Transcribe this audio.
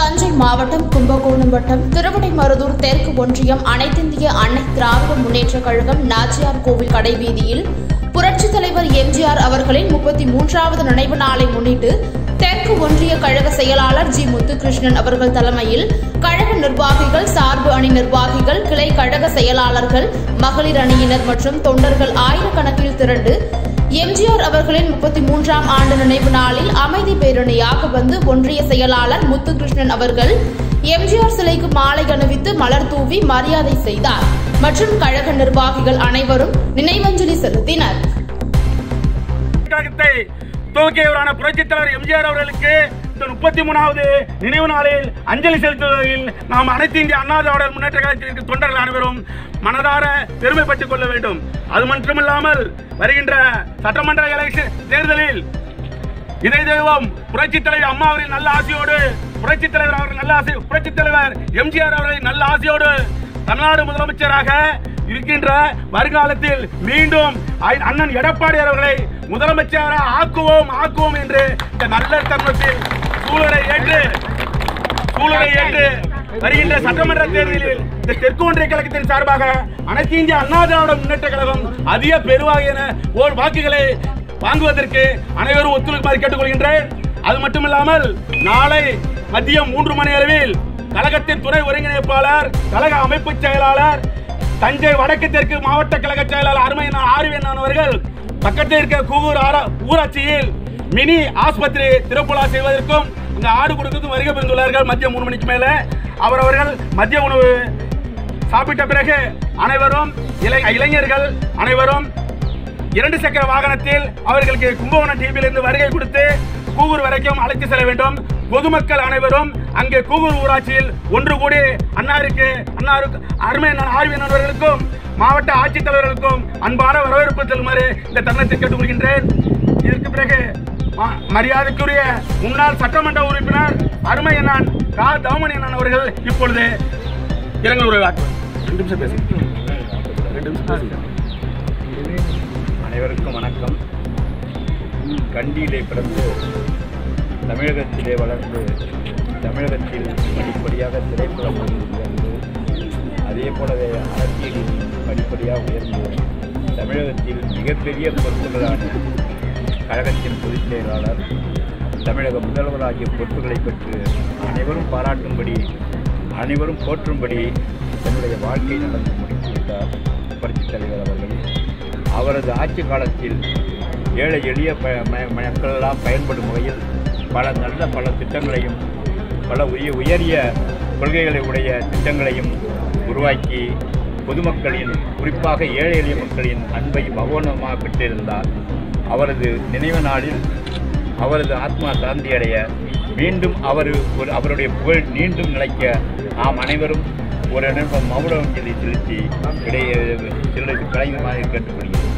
தஞ்சை மாவட்டம் கும்பகோணம் வட்டம் திருவிடைமருதூர் தெற்கு ஒன்றியம் அனைத்திந்திய அன்னை திராவிட முன்னேற்றக் கழகம் நாச்சியார் கோவில் கடைவீதியில் புரட்சித் தலைவர் எம்ஜிஆர் அவர்களின் முப்பத்தி மூன்றாவது நினைவு நாளை முன்னிட்டு தெற்கு ஒன்றிய கழக செயலாளர் ஜி முத்துகிருஷ்ணன் அவர்கள் தலைமையில் கழக நிர்வாகிகள் சார்பு அணி நிர்வாகிகள் கிளை கழக செயலாளர்கள் மகளிர் அணியினர் மற்றும் தொண்டர்கள் ஆயிரக்கணக்கில் திரண்டு எம்ஜிஆர் அவர்களின் முப்பத்தி மூன்றாம் ஆண்டு நினைவு நாளில் அமைதி பேரணியாக வந்து ஒன்றிய செயலாளர் முத்துகிருஷ்ணன் அவர்கள் எம்ஜிஆர் சிலைக்கு மாலை அணிவித்து மலர் தூவி மரியாதை செய்தார் மற்றும் கழக நிர்வாகிகள் அனைவரும் நினைவஞ்சலி செலுத்தினர் கழகத்தை துவக்கியவரான புரட்சித் தலைவர் எம்ஜிஆர் அவர்களுக்கு இந்த முப்பத்தி மூணாவது நினைவு நாளில் அஞ்சலி செலுத்துவதில் நாம் அனைத்து இந்திய அண்ணா திராவிடர் முன்னேற்ற கழகத்திற்கு தொண்டர்கள் அனைவரும் மனதார பெருமைப்பட்டுக் கொள்ள வேண்டும் அது மட்டுமில்லாமல் வருகின்ற சட்டமன்ற எலெக்ஷன் தேர்தலில் இதை தெய்வம் புரட்சித் தலைவர் அம்மா அவரின் நல்ல ஆசையோடு புரட்சித் தலைவர் அவர்கள் நல்ல ஆசை புரட்சித் தலைவர் எம்ஜிஆர் அவர்களின் நல்ல ஆசையோடு தமிழ்நாடு முதலமைச்சராக இருக்கின்ற வருங்காலத்தில் மீண்டும் ஐ- அண்ணன் எடப்பாடி அவர்களை முதலமைச்சராக ஆக்குவோம் ஆக்குவோம் என்று இந்த நல்ல தருணத்தில் சூழலை ஏற்று சூழலை ஏற்று வருகின்ற சட்டமன்ற தேர்தலில் இந்த தெற்கு ஒன்றிய கழகத்தின் சார்பாக அனைத்து இந்திய அண்ணா திராவிட முன்னேற்ற கழகம் அதிக பெருவாகின ஓர் வாக்குகளை வாங்குவதற்கு அனைவரும் ஒத்துழைக்குமாறு கேட்டுக்கொள்கின்றேன் அது மட்டுமில்லாமல் நாளை மதியம் மூன்று மணி அளவில் கழகத்தின் துணை ஒருங்கிணைப்பாளர் கழக அமைப்பு செயலாளர் தஞ்சை வடக்கு தெற்கு மாவட்ட கழக செயலாளர் அருமையன் ஆர்வியன் அவர்கள் பக்கத்தில் இருக்க கூவூர் ஆரா- ஊராட்சியில் மினி ஆஸ்பத்திரி திறப்புலா செய்வதற்கும் இந்த ஆடு கொடுக்கிறது வருகை புரிந்துள்ளார்கள் மதியம் மூணு மணிக்கு மேல அவரவர்கள் மதிய உணவு சாப்பிட்ட பிறகு அனைவரும் இளை இளைஞர்கள் அனைவரும் இரண்டு சக்கர வாகனத்தில் அவர்களுக்கு கும்பகோணம் டிவியிலிருந்து வருகை கொடுத்து கூகூர் வரைக்கும் அழைத்து செல்ல வேண்டும் பொதுமக்கள் அனைவரும் அங்கே கூகூர் ஊராட்சியில் ஒன்று கூடி அன்னாருக்கு அன்னாருக்கு அருமை அண்ணன் ஆர்வி அவர்களுக்கும் மாவட்ட ஆட்சித்தலைவர்களுக்கும் அன்பான வரவேற்பு செல்லுமாறு இந்த தருணத்தை கேட்டுக்கொள்கின்றேன் இதற்கு பிறகு ம- மரியாதைக்குரிய முன்னாள் சட்டமன்ற உறுப்பினர் அருமை அண்ணன் கா தவமணி அண்ணன் அவர்கள் இப்பொழுது இரங்கல் உரையாற்றுவார் ரெண்டு நிமிஷம் பேசுங்க ரெண்டு நிமிஷம் பேசுங்க அனைவருக்கும் வணக்கம் கண்டியிலே பிறந்து தமிழகத்திலே வளர்ந்து தமிழகத்தில் படிப்படியாக திரைப்படம் உயர்ந்து அதே போலவே அரசியலில் படிப்படியாக உயர்ந்து தமிழகத்தில் மிகப்பெரிய பொறுப்புகளான கழகத்தின் பொதுச் செயலாளர் தமிழக முதல்வர் ஆகிய பொறுப்புகளை பெற்று அனைவரும் பாராட்டும்படி அனைவரும் போற்றும்படி தன்னுடைய வாழ்க்கை நடந்து முடித்துவிட்டார் புரட்சித் தலைவர் அவர்கள் அவரது ஆட்சி காலத்தில் ஏழை எளிய ப ம- மக்களெல்லாம் பயன்படும் வகையில் பல நல்ல பல திட்டங்களையும் பல உய உயரிய கொள்கைகளை உடைய திட்டங்களையும் உருவாக்கி பொதுமக்களின் குறிப்பாக ஏழை எளிய மக்களின் அன்பை பகவனமாக பெற்றிருந்தார் அவரது நினைவு நாளில் அவரது ஆத்மா சாந்தி அடைய மீண்டும் அவர் ஒரு அவருடைய புகழ் மீண்டும் நிலைக்க நாம் அனைவரும் ஒரு நிமிடம் மௌன அஞ்சலி செலுத்தி இடையே சிலருக்கு கலைஞமாக கேட்டுக்கொள்கிறேன்